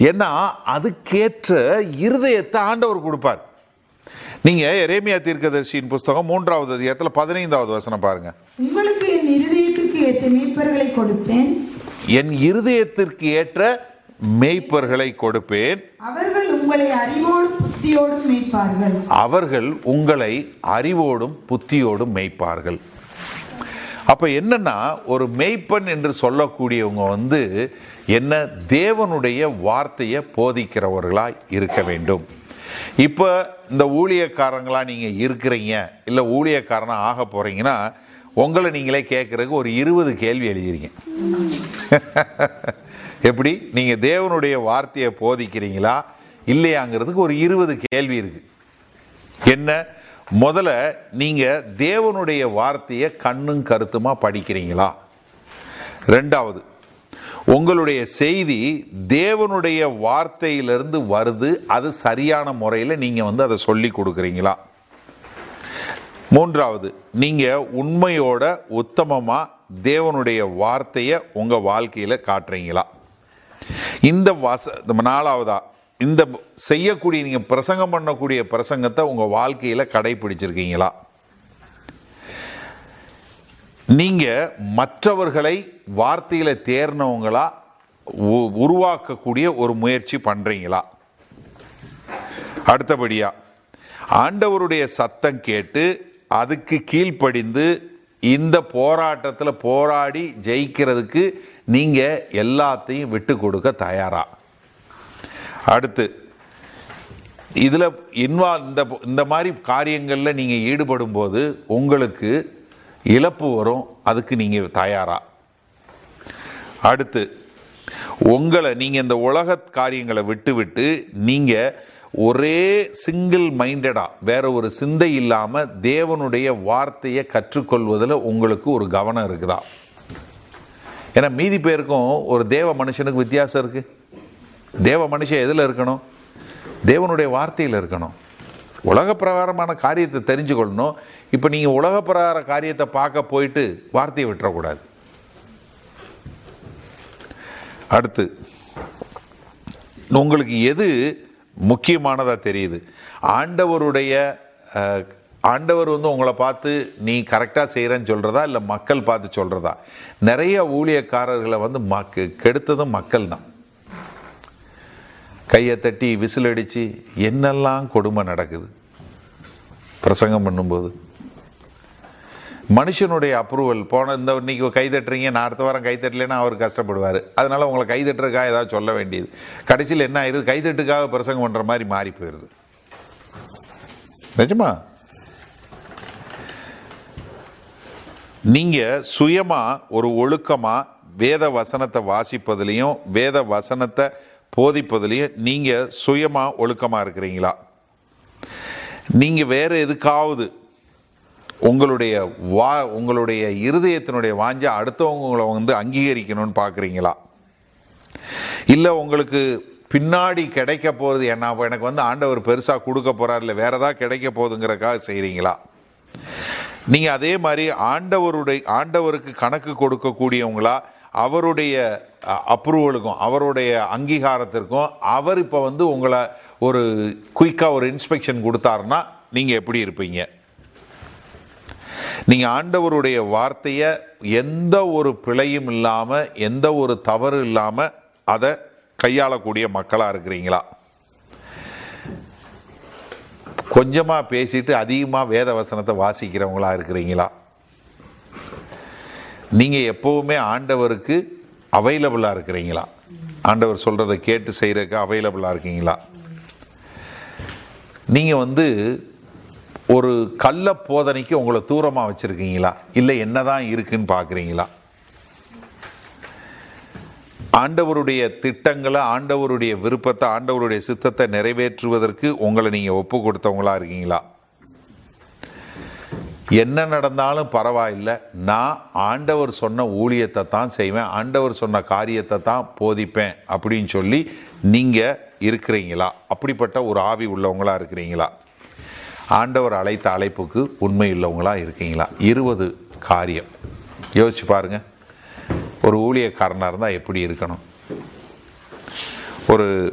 ஏன்னா அதுக்கேற்ற இருதயத்தை ஆண்டவர் கொடுப்பார் நீங்க எரேமியா தீர்க்கதரிசியின் புஸ்தகம் மூன்றாவது அதிகாரத்தில் பதினைந்தாவது வசனம் பாருங்க உங்களுக்கு என் இருதயத்துக்கு ஏற்ற மீட்பர்களை கொடுப்பேன் என் இருதயத்திற்கு ஏற்ற மேய்ப்பர்களை கொடுப்பேன் அவர்கள் உங்களை அறிவோடும் புத்தியோடும் மீட்பார்கள் அவர்கள் உங்களை அறிவோடும் புத்தியோடும் மேய்ப்பார்கள் அப்ப என்னன்னா ஒரு மேய்ப்பன் என்று சொல்லக்கூடியவங்க வந்து என்ன தேவனுடைய வார்த்தையை போதிக்கிறவர்களாய் இருக்க வேண்டும் இப்போ இந்த ஊழியக்காரங்களா நீங்க இருக்கிறீங்க இல்ல ஊழியக்காரனா ஆக போறீங்கன்னா உங்களை நீங்களே கேட்கறதுக்கு ஒரு இருபது கேள்வி எழுதிருங்க எப்படி நீங்க தேவனுடைய வார்த்தையை போதிக்கிறீங்களா இல்லையாங்கிறதுக்கு ஒரு இருபது கேள்வி இருக்கு என்ன முதல்ல நீங்க தேவனுடைய வார்த்தையை கண்ணும் கருத்துமா படிக்கிறீங்களா ரெண்டாவது உங்களுடைய செய்தி தேவனுடைய வார்த்தையிலிருந்து வருது அது சரியான முறையில் நீங்க வந்து அதை சொல்லி கொடுக்குறீங்களா மூன்றாவது நீங்க உண்மையோட உத்தமமா தேவனுடைய வார்த்தையை உங்க வாழ்க்கையில காட்டுறீங்களா இந்த வச இந்த நாலாவதா இந்த செய்யக்கூடிய நீங்க பிரசங்கம் பண்ணக்கூடிய பிரசங்கத்தை உங்க வாழ்க்கையில கடைபிடிச்சிருக்கீங்களா நீங்க மற்றவர்களை வார்த்தையில தேர்னவங்களா உ- உருவாக்கக்கூடிய ஒரு முயற்சி பண்றீங்களா அடுத்தபடியா ஆண்டவருடைய சத்தம் கேட்டு அதுக்கு கீழ்ப்படிந்து இந்த போராட்டத்தில் போராடி ஜெயிக்கிறதுக்கு நீங்க எல்லாத்தையும் விட்டு கொடுக்க தயாரா அடுத்து இதில் இன்வால்வ் இந்த இந்த மாதிரி காரியங்களில் நீங்கள் ஈடுபடும் போது உங்களுக்கு இழப்பு வரும் அதுக்கு நீங்கள் தயாரா அடுத்து உங்களை நீங்கள் இந்த உலக காரியங்களை விட்டு விட்டு நீங்கள் ஒரே சிங்கிள் மைண்டடா வேற ஒரு சிந்தை இல்லாமல் தேவனுடைய வார்த்தையை கற்றுக்கொள்வதில் உங்களுக்கு ஒரு கவனம் இருக்குதா ஏன்னா மீதி பேருக்கும் ஒரு தேவ மனுஷனுக்கு வித்தியாசம் இருக்கு தேவ மனுஷன் எதில் இருக்கணும் தேவனுடைய வார்த்தையில் இருக்கணும் உலக பிரகாரமான காரியத்தை தெரிஞ்சுக்கொள்ளணும் இப்போ நீங்கள் உலக பிரகார காரியத்தை பார்க்க போயிட்டு வார்த்தையை விட்டுறக்கூடாது அடுத்து உங்களுக்கு எது முக்கியமானதா தெரியுது ஆண்டவருடைய அஹ், ஆண்டவர் வந்து உங்களை பார்த்து நீ கரெக்டாக செய்கிறேன்னு சொல்கிறதா இல்லை மக்கள் பார்த்து சொல்கிறதா நிறைய ஊழியக்காரர்களை வந்து மக்கு கெடுத்ததும் மக்கள் தான் கையை தட்டி விசில் அடித்து என்னெல்லாம் கொடுமை நடக்குது பிரசங்கம் பண்ணும்போது மனுஷனுடைய அப்ரூவல் போன இந்த இன்னைக்கு கை தட்டுறீங்க நான் அடுத்த வாரம் கை தட்டலைன்னா அவர் கஷ்டப்படுவார் அதனால உங்களை கை தட்டுறதுக்காக ஏதாவது சொல்ல வேண்டியது கடைசியில் என்ன ஆயிருது கை தட்டுக்காக பிரசங்கம் பண்ணுற மாதிரி மாறி போயிடுது நிஜமா நீங்க சுயமா ஒரு ஒழுக்கமா வேத வசனத்தை வாசிப்பதுலையும் வேத வசனத்தை போதிப்பதுலையும் நீங்க சுயமா ஒழுக்கமா இருக்கிறீங்களா நீங்க வேற எதுக்காவது உங்களுடைய வா உங்களுடைய இருதயத்தினுடைய வாஞ்சை அடுத்தவங்க உங்களை வந்து அங்கீகரிக்கணும்னு பார்க்குறீங்களா இல்லை உங்களுக்கு பின்னாடி கிடைக்க போகிறது என்ன அப்ப எனக்கு வந்து ஆண்டவர் பெருசாக கொடுக்க போகிறார் இல்லை வேற ஏதாவது கிடைக்க போகுதுங்கிறக்காக செய்கிறீங்களா நீங்கள் அதே மாதிரி ஆண்டவருடைய ஆண்டவருக்கு கணக்கு கொடுக்கக்கூடியவங்களா அவருடைய அப்ரூவலுக்கும் அவருடைய அங்கீகாரத்திற்கும் அவர் இப்போ வந்து உங்களை ஒரு குயிக்காக ஒரு இன்ஸ்பெக்ஷன் கொடுத்தாருன்னா நீங்கள் எப்படி இருப்பீங்க நீங்க ஆண்டவருடைய வார்த்தையை எந்த ஒரு பிழையும் இல்லாம எந்த ஒரு தவறு இல்லாம அதை கையாளக்கூடிய மக்களா இருக்கிறீங்களா கொஞ்சமா பேசிட்டு அதிகமா வேத வசனத்தை வாசிக்கிறவங்களா இருக்கிறீங்களா நீங்க எப்பவுமே ஆண்டவருக்கு அவைலபிளா இருக்கிறீங்களா ஆண்டவர் சொல்றதை கேட்டு செய்யறதுக்கு அவைலபிளா இருக்கீங்களா நீங்க வந்து ஒரு கள்ள போதனைக்கு உங்களை தூரமாக வச்சிருக்கீங்களா இல்லை என்னதான் இருக்குன்னு பார்க்குறீங்களா ஆண்டவருடைய திட்டங்களை ஆண்டவருடைய விருப்பத்தை ஆண்டவருடைய சித்தத்தை நிறைவேற்றுவதற்கு உங்களை நீங்கள் ஒப்பு கொடுத்தவங்களா இருக்கீங்களா என்ன நடந்தாலும் பரவாயில்லை நான் ஆண்டவர் சொன்ன ஊழியத்தை தான் செய்வேன் ஆண்டவர் சொன்ன காரியத்தை தான் போதிப்பேன் அப்படின்னு சொல்லி நீங்கள் இருக்கிறீங்களா அப்படிப்பட்ட ஒரு ஆவி உள்ளவங்களா இருக்கிறீங்களா ஆண்டவர் அழைத்த அழைப்புக்கு உண்மை உள்ளவங்களா இருக்கீங்களா இருபது காரியம் யோசிச்சு பாருங்க ஒரு ஊழியக்காரனாக இருந்தால் எப்படி இருக்கணும் ஒரு